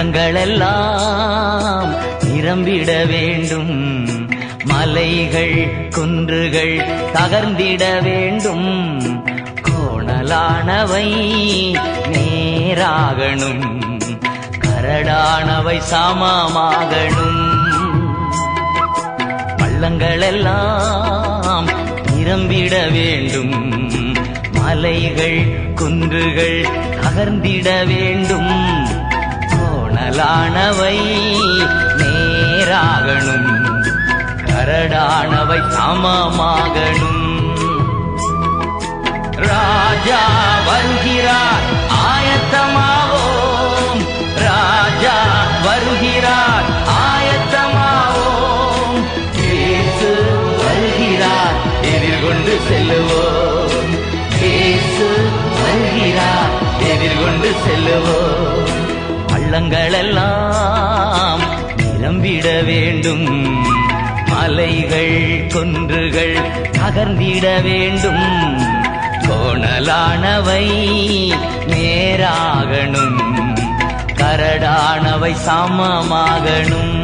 பள்ளங்களெல்லாம் நிரம்பிட வேண்டும் மலைகள் குன்றுகள் தகர்ந்திட வேண்டும் கோணலானவை நேராகணும் கரடானவை சமமாகணும் பள்ளங்களெல்லாம் நிரம்பிட வேண்டும் மலைகள் குன்றுகள் தகர்ந்திட வேண்டும் கோணலானவை நேராகணும் கரடானவை சமமாகணும் ராஜா வருகிறார் ஆயத்தமாவோம் ராஜா வருகிறார் ஆயத்தமாவோம் இயேசு வருகிறார் எதிர்கொண்டு செல்லுவோம் இயேசு வருகிறார் எதிர்கொண்டு செல்லுவோம் பள்ளங்களெல்லாம் நிரம்பிட வேண்டும் மலைகள் குன்றுகள் தகர்ந்திட வேண்டும் கோணலானவை நேராகணும் கரடானவை சமமாகணும்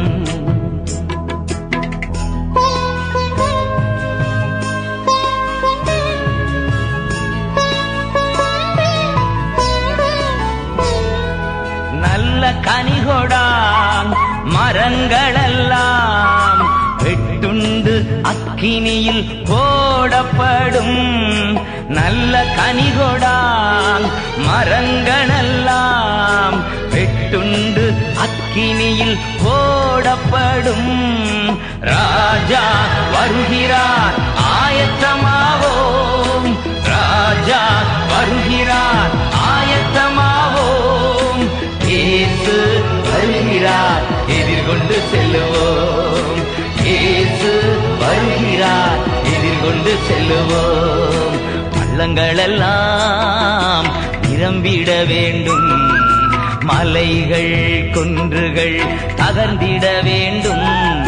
நல்ல கனிகொடான் மரங்களெல்லாம் வெட்டுண்டு அக்கினியில் போடப்படும் நல்ல கனிகொடான் மரங்களெல்லாம் வெட்டுண்டு அக்கினியில் போடப்படும் ராஜா வருகிறார் ஆயத்தமாவோம் ராஜா வருகிறார் ஆயத்தமாவோம் இயேசு வருகிறார் எதிர்கொண்டு செல்லுவோம் இயேசு வருகிறார் எதிர்கொண்டு செல்லுவோம் பள்ளங்களெல்லாம் நிரம்பிட வேண்டும் மலைகள் குன்றுகள் தகர்ந்திட வேண்டும்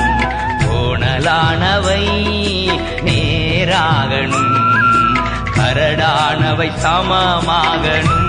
கோணலானவை நேராகணும் கரடானவை சமமாகணும்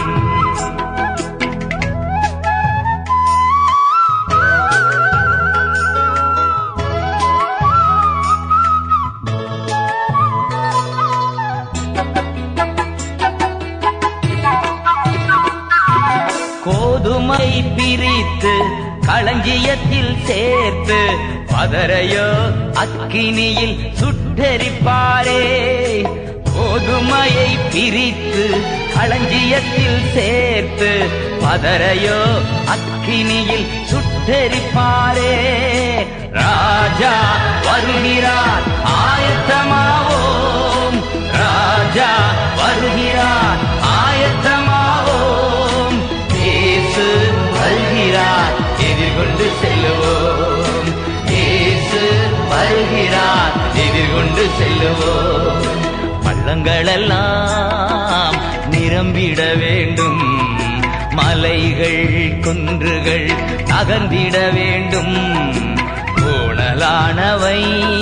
கோதுமை பிரித்து களஞ்சியத்தில் சேர்த்து பதரையோ அக்கினியில் சுட்டெரிப்பாரே கோதுமையை பிரித்து களஞ்சியத்தில் சேர்த்து பதரையோ அக்கினியில் சுட்டெரிப்பாரே ராஜா வருகிறார் ஆயத்தமாவோம் ராஜா வருகிறார் ஆயத்தமாவோம் இயேசு வருகிறார் எதிர்கொண்டு செல்லுவோம் இயேசு வருகிறார் எதிர்கொண்டு செல்லுவோம் பள்ளங்களெல்லாம் நிரம்பிட வேண்டும் மலைகள் குன்றுகள் தகர்ந்திட வேண்டும் கோணலானவை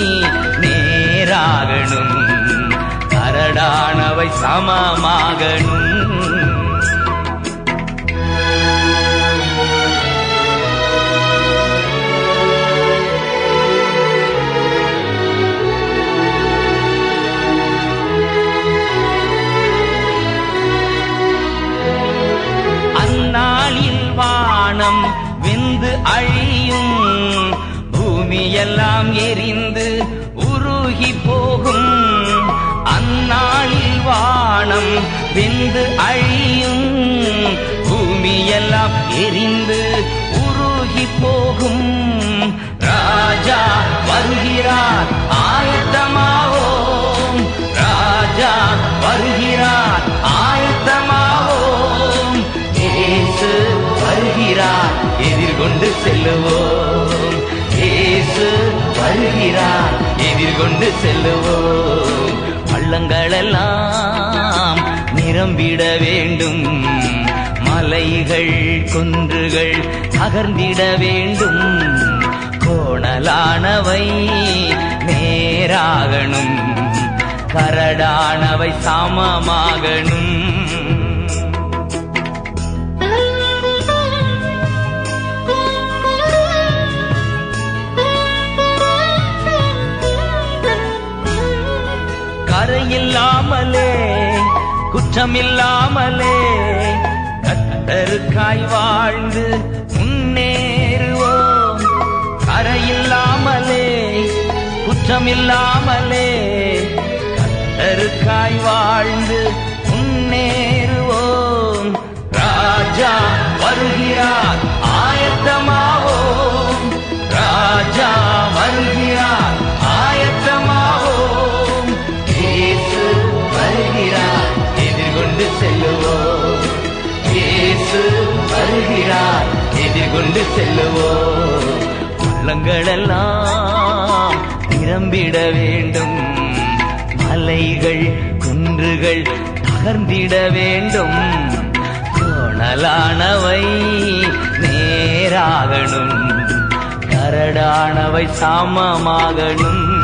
நேராகணும் கரடானவை சமமாகணும் அந்நாளில் வானம் வெந்து அழியும் பூமியெல்லாம் எரிந்து உருகி போகும் அந்நாளில் வானம் வெந்து அழியும் பூமியெல்லாம் எரிந்து உருகி போகும் ராஜா வருகிறார் ஆயத்தமாவோம் ராஜா வருகிறார் ஆயத்தமாவோம் இயேசு வருகிறார் எதிர்கொண்டு செல்லுவோம் இயேசு வருகிறார் எதிர்கொண்டு செல்லுவோம் பள்ளங்களெல்லாம் நிரம்பிட வேண்டும் மலைகள் குன்றுகள் தகர்ந்திட வேண்டும் கோணலானவை நேராகணும் கரடானவை சமமாகணும் கரையில்லாமலே குற்றமில்லாமலே கத்தருக்காய் வாழ்ந்து முன்னேறுவோம் கரையில்லாமலே குற்றமில்லாமலே கத்தருக்காய் வாழ்ந்து முன்னேறுவோம் ராஜா வருகிறார் ஆயத்தமாவோம் ராஜா வருகிறார் ஆயத்தமாவோம் இயேசு வருகிறார் எதிர்கொண்டு செல்லுவோம் இயேசு வருகிறார் எதிர்கொண்டு செல்லுவோம் உள்ளங்களெல்லாம் நிரம்பிட வேண்டும் மலைகள் குன்றுகள் தகர்ந்திட வேண்டும் கோணலானவை நேராகணும் கரடானவை சமமாகணும்